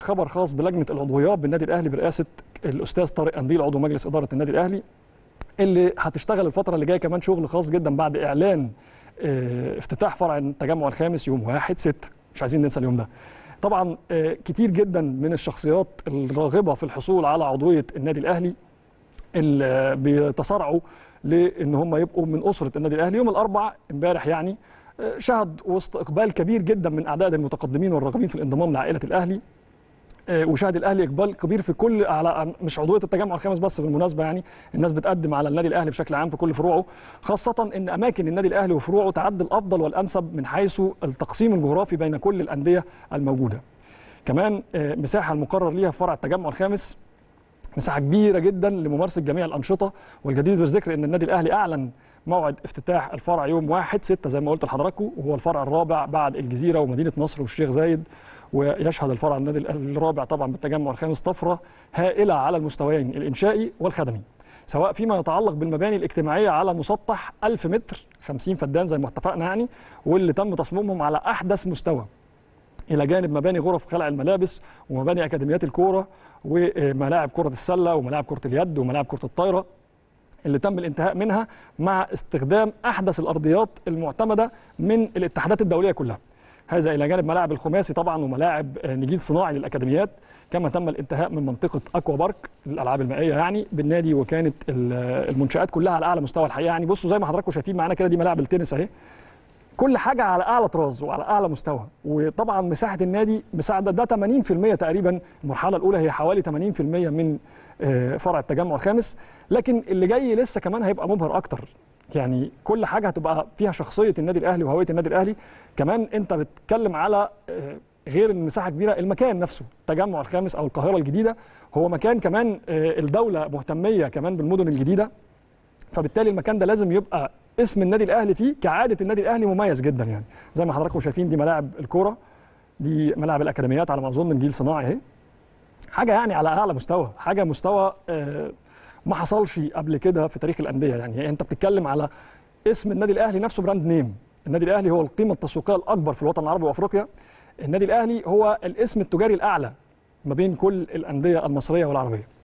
خبر خاص بلجنه العضويات بالنادي الاهلي برئاسه الاستاذ طارق انديل عضو مجلس اداره النادي الاهلي اللي هتشتغل الفتره اللي جايه كمان شغل خاص جدا بعد اعلان اه افتتاح فرع التجمع الخامس يوم 1 6 مش عايزين ننسى اليوم ده طبعا اه كتير جدا من الشخصيات الراغبه في الحصول على عضويه النادي الاهلي اللي بيتصارعوا لان هم يبقوا من اسره النادي الاهلي يوم الاربعاء امبارح يعني شهد وسط اقبال كبير جدا من اعداد المتقدمين والراغبين في الانضمام لعائله الاهلي وشهد الاهلي اقبال كبير في كل على مش عضويه التجمع الخامس بس بالمناسبه يعني الناس بتقدم على النادي الاهلي بشكل عام في كل فروعه خاصه ان اماكن النادي الاهلي وفروعه تعد الافضل والانسب من حيث التقسيم الجغرافي بين كل الانديه الموجوده كمان مساحه المقرر ليها في فرع التجمع الخامس مساحه كبيره جدا لممارسه جميع الانشطه والجدير بالذكر ان النادي الاهلي اعلن موعد افتتاح الفرع يوم 1 6 زي ما قلت لحضراتكم وهو الفرع الرابع بعد الجزيره ومدينه نصر والشيخ زايد ويشهد الفرع النادي الرابع طبعا بالتجمع الخامس طفره هائله على المستويين الانشائي والخدمي سواء فيما يتعلق بالمباني الاجتماعيه على مسطح 1000 متر 50 فدان زي ما اتفقنا يعني واللي تم تصميمهم على احدث مستوى الى جانب مباني غرف خلع الملابس ومباني اكاديميات الكوره وملاعب كره السله وملاعب كره اليد وملاعب كره الطايره اللي تم الانتهاء منها مع استخدام احدث الارضيات المعتمده من الاتحادات الدوليه كلها. هذا الى جانب ملاعب الخماسي طبعا وملاعب نجيل صناعي للاكاديميات كما تم الانتهاء من منطقه اكوا بارك للالعاب المائيه يعني بالنادي وكانت المنشات كلها على اعلى مستوى الحقيقه يعني بصوا زي ما حضراتكم شايفين معانا كده دي ملاعب التنس اهي كل حاجه على اعلى طراز وعلى اعلى مستوى وطبعا مساحه النادي مساعده ده 80% تقريبا المرحله الاولى هي حوالي 80% من فرع التجمع الخامس لكن اللي جاي لسه كمان هيبقى مبهر اكتر يعني كل حاجه هتبقى فيها شخصيه النادي الاهلي وهويه النادي الاهلي كمان انت بتتكلم على غير المساحه كبيره المكان نفسه التجمع الخامس او القاهره الجديده هو مكان كمان الدوله مهتميه كمان بالمدن الجديده فبالتالي المكان ده لازم يبقى اسم النادي الاهلي فيه كعاده النادي الاهلي مميز جدا يعني زي ما حضراتكم شايفين دي ملاعب الكوره دي ملاعب الاكاديميات على ما اظن من جيل صناعي اهي حاجه يعني على اعلى مستوى حاجه مستوى ما حصلش قبل كده في تاريخ الانديه يعني انت بتتكلم على اسم النادي الاهلي نفسه براند نيم النادي الاهلي هو القيمه التسويقيه الاكبر في الوطن العربي وافريقيا النادي الاهلي هو الاسم التجاري الاعلى ما بين كل الانديه المصريه والعربيه